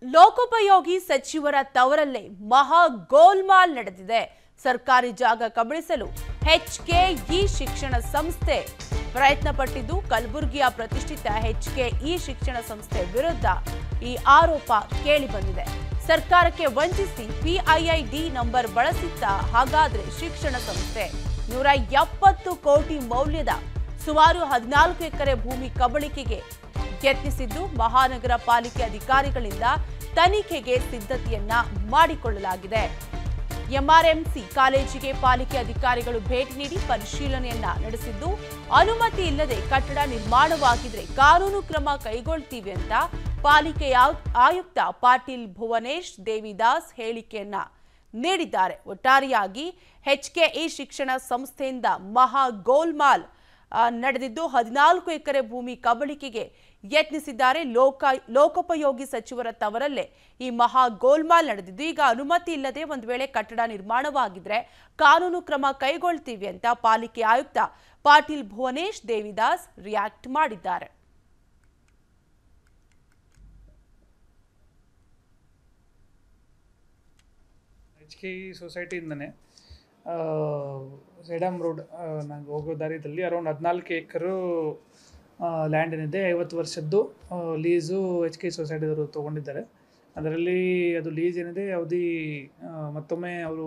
ಲೋಕೋಪಯೋಗಿ ಸಚಿವರ ತವರಲ್ಲೇ ಮಹಾ ಗೋಲ್ಮಾಲ್ ನಡೆದಿದೆ ಸರ್ಕಾರಿ ಜಾಗ ಕಬಳಿಸಲು ಎಚ್ಕೆಇ ಶಿಕ್ಷಣ ಸಂಸ್ಥೆ ಪ್ರಯತ್ನ ಪಟ್ಟಿದ್ದು ಕಲಬುರಗಿಯ ಪ್ರತಿಷ್ಠಿತ ಎಚ್ಕೆಇ ಶಿಕ್ಷಣ ಸಂಸ್ಥೆ ವಿರುದ್ಧ ಈ ಆರೋಪ ಕೇಳಿಬಂದಿದೆ ಸರ್ಕಾರಕ್ಕೆ ವಂಚಿಸಿ ಪಿಐಐಡಿ ನಂಬರ್ ಬಳಸಿತ್ತ ಹಾಗಾದ್ರೆ ಶಿಕ್ಷಣ ಸಂಸ್ಥೆ ನೂರ ಎಪ್ಪತ್ತು ಕೋಟಿ ಮೌಲ್ಯದ ಸುಮಾರು ಹದಿನಾಲ್ಕು ಎಕರೆ ಭೂಮಿ ಕಬಳಿಕೆಗೆ ಯತ್ನಿಸಿದ್ದು ಮಹಾನಗರ ಪಾಲಿಕೆ ಅಧಿಕಾರಿಗಳಿಂದ ತನಿಖೆಗೆ ಸಿದ್ಧತೆಯನ್ನ ಮಾಡಿಕೊಳ್ಳಲಾಗಿದೆ ಎಂಆರ್ಎಂಸಿ ಕಾಲೇಜಿಗೆ ಪಾಲಿಕೆ ಅಧಿಕಾರಿಗಳು ಭೇಟಿ ನೀಡಿ ಪರಿಶೀಲನೆಯನ್ನ ನಡೆಸಿದ್ದು ಅನುಮತಿ ಇಲ್ಲದೆ ಕಟ್ಟಡ ನಿರ್ಮಾಣವಾಗಿದ್ರೆ ಕಾನೂನು ಕ್ರಮ ಕೈಗೊಳ್ತೀವಿ ಅಂತ ಪಾಲಿಕೆ ಆಯುಕ್ತ ಪಾಟೀಲ್ ಭುವನೇಶ್ ದೇವಿದಾಸ್ ಹೇಳಿಕೆಯನ್ನ ನೀಡಿದ್ದಾರೆ ಒಟ್ಟಾರೆಯಾಗಿ ಎಚ್ಕೆಇ ಶಿಕ್ಷಣ ಸಂಸ್ಥೆಯಿಂದ ಮಹಾ ಗೋಲ್ಮಾಲ್ ಆ, ನಡೆದಿದ್ದು ಹದಿನಾಲ್ಕು ಎಕರೆ ಭೂಮಿ ಕಬಳಿಕೆಗೆ ಯತ್ನಿಸಿದ್ದಾರೆ ಲೋಕ ಲೋಕೋಪಯೋಗಿ ಸಚಿವರ ತವರಲ್ಲೇ ಈ ಮಹಾ ಗೋಲ್ಮಾಲ್ ನಡೆದಿದ್ದು ಈಗ ಅನುಮತಿ ಇಲ್ಲದೆ ಒಂದು ವೇಳೆ ಕಟ್ಟಡ ನಿರ್ಮಾಣವಾಗಿದ್ರೆ ಕಾನೂನು ಕ್ರಮ ಕೈಗೊಳ್ತೀವಿ ಅಂತ ಪಾಲಿಕೆ ಆಯುಕ್ತ ಪಾಟೀಲ್ ಭುವನೇಶ್ ದೇವಿದಾಸ್ ರಿಯಾಕ್ಟ್ ಮಾಡಿದ್ದಾರೆ ಎಚ್ ಕೆ ಇ ಸೊಸೈಟಿಯಿಂದನೇ ಸೆಡಮ್ ರೋಡ್ ನಂಗೆ ಹೋಗೋ ದಾರಿದಲ್ಲಿ ಅರೌಂಡ್ ಹದಿನಾಲ್ಕು ಎಕರು ಲ್ಯಾಂಡ್ ಏನಿದೆ ಐವತ್ತು ವರ್ಷದ್ದು ಲೀಸು ಎಚ್ ಕೆ ಸೊಸೈಟಿದವರು ತೊಗೊಂಡಿದ್ದಾರೆ ಅದರಲ್ಲಿ ಅದು ಲೀಸ್ ಏನಿದೆ ಅವಧಿ ಆ, ಮತ್ತೊಮ್ಮೆ ಅವರು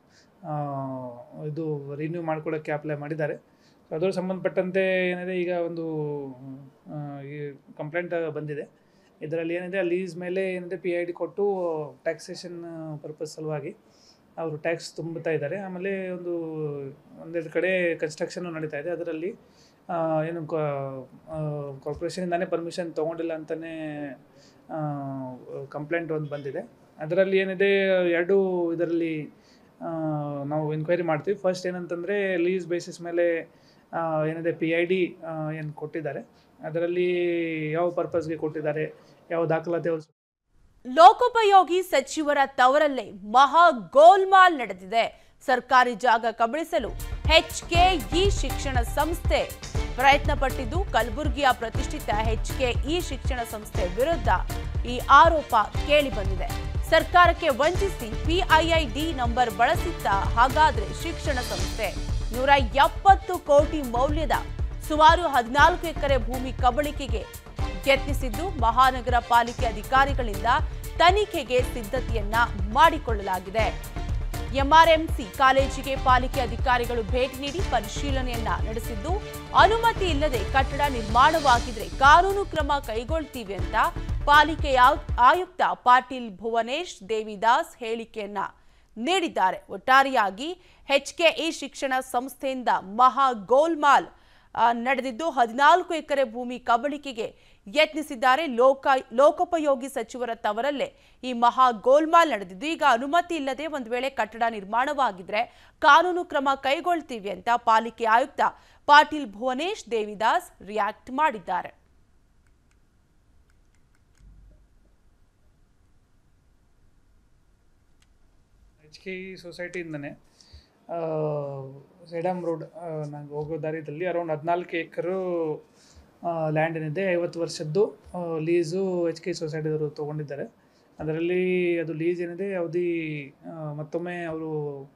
ಇದು ರಿನ್ಯೂ ಮಾಡ್ಕೊಳ್ಳೋಕ್ಕೆ ಅಪ್ಲೈ ಮಾಡಿದ್ದಾರೆ ಸೊ ಅದರ ಸಂಬಂಧಪಟ್ಟಂತೆ ಏನಿದೆ ಈಗ ಒಂದು ಆ, ಈ ಕಂಪ್ಲೇಂಟ್ ಬಂದಿದೆ ಇದರಲ್ಲಿ ಏನಿದೆ ಆ ಲೀಸ್ ಮೇಲೆ ಏನಿದೆ ಪಿ ಐ ಡಿ ಕೊಟ್ಟು ಟ್ಯಾಕ್ಸೇಷನ್ ಪರ್ಪಸ್ ಸಲುವಾಗಿ ಅವರು ಟ್ಯಾಕ್ಸ್ ತುಂಬುತ್ತಾ ಇದ್ದಾರೆ ಆಮೇಲೆ ಒಂದು ಒಂದೆರಡು ಕಡೆ ಕನ್ಸ್ಟ್ರಕ್ಷನ್ನು ನಡೀತಾ ಇದೆ ಅದರಲ್ಲಿ ಆ, ಏನು ಕಾರ್ಪೊರೇಷನಿಂದಾನೇ ಪರ್ಮಿಷನ್ ತೊಗೊಂಡಿಲ್ಲ ಅಂತಲೇ ಕಂಪ್ಲೇಂಟ್ ಒಂದು ಬಂದಿದೆ ಅದರಲ್ಲಿ ಏನಿದೆ ಎರಡು ಇದರಲ್ಲಿ ಆ, ನಾವು ಎನ್ಕ್ವೈರಿ ಮಾಡ್ತೀವಿ ಫಸ್ಟ್ ಏನಂತಂದರೆ ಲೀಸ್ ಬೇಸಿಸ್ ಮೇಲೆ ಆ, ಏನಿದೆ ಪಿ ಐ ಡಿ ಏನು ಕೊಟ್ಟಿದ್ದಾರೆ ಅದರಲ್ಲಿ ಯಾವ ಪರ್ಪಸ್ಗೆ ಕೊಟ್ಟಿದ್ದಾರೆ ಯಾವ ದಾಖಲಾತಿ ಅವರು ಲೋಕೋಪಯೋಗಿ ಸಚಿವರ ತವರಲ್ಲೇ ಮಹಾ ಗೋಲ್ಮಾಲ್ ನಡೆದಿದೆ ಸರ್ಕಾರಿ ಜಾಗ ಕಬಳಿಸಲು ಎಚ್ಕೆಇ ಶಿಕ್ಷಣ ಸಂಸ್ಥೆ ಪ್ರಯತ್ನ ಪಟ್ಟಿದ್ದು ಕಲಬುರಗಿಯ ಪ್ರತಿಷ್ಠಿತ ಎಚ್ಕೆಇ ಶಿಕ್ಷಣ ಸಂಸ್ಥೆ ವಿರುದ್ಧ ಈ ಆರೋಪ ಕೇಳಿಬಂದಿದೆ ಸರ್ಕಾರಕ್ಕೆ ವಂಚಿಸಿ ಪಿಐಐಡಿ ನಂಬರ್ ಬಳಸಿತ್ತ ಹಾಗಾದ್ರೆ ಶಿಕ್ಷಣ ಸಂಸ್ಥೆ ನೂರ ಎಪ್ಪತ್ತು ಕೋಟಿ ಮೌಲ್ಯದ ಸುಮಾರು ಹದಿನಾಲ್ಕು ಎಕರೆ ಭೂಮಿ ಕಬಳಿಕೆಗೆ ಯತ್ನಿಸಿದ್ದು ಮಹಾನಗರ ಪಾಲಿಕೆ ಅಧಿಕಾರಿಗಳಿಂದ ತನಿಖೆಗೆ ಸಿದ್ಧತೆಯನ್ನ ಮಾಡಿಕೊಳ್ಳಲಾಗಿದೆ ಎಂಆರ್ಎಂಸಿ ಕಾಲೇಜಿಗೆ ಪಾಲಿಕೆ ಅಧಿಕಾರಿಗಳು ಭೇಟಿ ನೀಡಿ ಪರಿಶೀಲನೆಯನ್ನ ನಡೆಸಿದ್ದು ಅನುಮತಿ ಇಲ್ಲದೆ ಕಟ್ಟಡ ನಿರ್ಮಾಣವಾಗಿದ್ರೆ ಕಾನೂನು ಕ್ರಮ ಕೈಗೊಳ್ತೀವಿ ಅಂತ ಪಾಲಿಕೆ ಆಯುಕ್ತ ಪಾಟೀಲ್ ಭುವನೇಶ್ ದೇವಿದಾಸ್ ಹೇಳಿಕೆಯನ್ನ ನೀಡಿದ್ದಾರೆ ಒಟ್ಟಾರೆಯಾಗಿ ಎಚ್ಕೆಇ ಶಿಕ್ಷಣ ಸಂಸ್ಥೆಯಿಂದ ಮಹಾ ಗೋಲ್ಮಾಲ್ ಆ, ನಡೆದಿದ್ದು ಹದಿನಾಲ್ಕು ಎಕರೆ ಭೂಮಿ ಕಬಳಿಕೆಗೆ ಯತ್ನಿಸಿದ್ದಾರೆ ಲೋಕ ಲೋಕೋಪಯೋಗಿ ಸಚಿವರ ತವರಲ್ಲೇ ಈ ಮಹಾ ಗೋಲ್ಮಾಲ್ ನಡೆದಿದ್ದು ಈಗ ಅನುಮತಿ ಇಲ್ಲದೆ ಒಂದು ವೇಳೆ ಕಟ್ಟಡ ನಿರ್ಮಾಣವಾಗಿದ್ರೆ ಕಾನೂನು ಕ್ರಮ ಕೈಗೊಳ್ತೀವಿ ಅಂತ ಪಾಲಿಕೆ ಆಯುಕ್ತ ಪಾಟೀಲ್ ಭುವನೇಶ್ ದೇವಿದಾಸ್ ರಿಯಾಕ್ಟ್ ಮಾಡಿದ್ದಾರೆ ಎಚ್ ಕೆ ಇ ಸೊಸೈಟಿಯಿಂದನೇ ಸೆಡಮ್ ರೋಡ್ ನಂಗೆ ಹೋಗೋ ದಾರಿದಲ್ಲಿ ಅರೌಂಡ್ ಹದಿನಾಲ್ಕು ಎಕರು ಲ್ಯಾಂಡ್ ಏನಿದೆ ಐವತ್ತು ವರ್ಷದ್ದು ಲೀಸು ಎಚ್ ಕೆ ಸೊಸೈಟಿದವರು ತೊಗೊಂಡಿದ್ದಾರೆ ಅದರಲ್ಲಿ ಅದು ಲೀಸ್ ಏನಿದೆ ಅವಧಿ ಆ, ಮತ್ತೊಮ್ಮೆ ಅವರು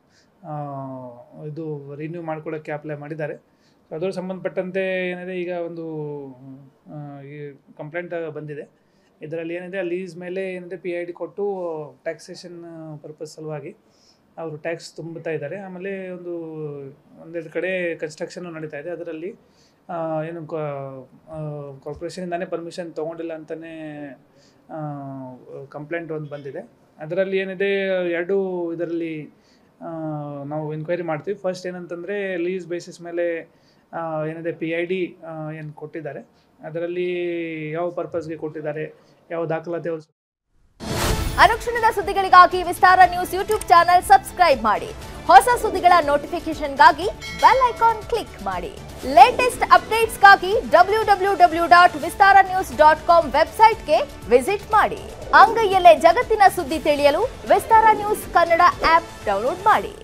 ಇದು ರಿನ್ಯೂ ಮಾಡ್ಕೊಳ್ಳೋಕ್ಕೆ ಅಪ್ಲೈ ಮಾಡಿದ್ದಾರೆ ಸೊ ಅದರ ಸಂಬಂಧಪಟ್ಟಂತೆ ಏನಿದೆ ಈಗ ಒಂದು ಆ, ಈ ಕಂಪ್ಲೇಂಟ್ ಬಂದಿದೆ ಇದರಲ್ಲಿ ಏನಿದೆ ಆ ಲೀಸ್ ಮೇಲೆ ಏನಿದೆ ಪಿ ಐ ಡಿ ಕೊಟ್ಟು ಟ್ಯಾಕ್ಸೇಷನ್ ಪರ್ಪಸ್ ಸಲುವಾಗಿ ಅವರು ಟ್ಯಾಕ್ಸ್ ತುಂಬುತ್ತಾ ಇದ್ದಾರೆ ಆಮೇಲೆ ಒಂದು ಒಂದೆರಡು ಕಡೆ ಕನ್ಸ್ಟ್ರಕ್ಷನ್ನು ನಡೀತಾ ಇದೆ ಅದರಲ್ಲಿ ಆ, ಏನು ಕಾರ್ಪೊರೇಷನಿಂದಾನೇ ಪರ್ಮಿಷನ್ ತೊಗೊಂಡಿಲ್ಲ ಅಂತಲೇ ಕಂಪ್ಲೇಂಟ್ ಒಂದು ಬಂದಿದೆ ಅದರಲ್ಲಿ ಏನಿದೆ ಎರಡು ಇದರಲ್ಲಿ ಆ, ನಾವು ಎನ್ಕ್ವೈರಿ ಮಾಡ್ತೀವಿ ಫಸ್ಟ್ ಏನಂತಂದರೆ ಲೀಸ್ ಬೇಸಿಸ್ ಮೇಲೆ ಆ, ಏನಿದೆ ಪಿ ಐ ಡಿ ಏನು ಕೊಟ್ಟಿದ್ದಾರೆ ಅದರಲ್ಲಿ ಯಾವ ಪರ್ಪಸ್ಗೆ ಕೊಟ್ಟಿದ್ದಾರೆ ಯಾವ ದಾಖಲಾತಿ ಅವರು ಅನುಕ್ಷಣದ ಸುದ್ದಿಗಳಿಗಾಗಿ Vistara news YouTube channel subscribe ಮಾಡಿ ಹೊಸ ಸುದ್ದಿಗಳ ನೋಟಿಫಿಕೇಶನ್ಗಾಗಿ ಬೆಲ್ ಐಕಾನ್ ಕ್ಲಿಕ್ ಮಾಡಿ ಲೇಟೆಸ್ಟ್ ಅಪ್ಡೇಟ್ಸ್ಗಾಗಿ W W W dot Vistara news dot com ವೆಬ್ಸೈಟ್ಗೆ ವಿಸಿಟ್ ಮಾಡಿ ಅಂಗೈಯಲ್ಲೇ ಜಗತ್ತಿನ ಸುದ್ದಿ ತಿಳಿಯಲು Vistara news Kannada app download ಮಾಡಿ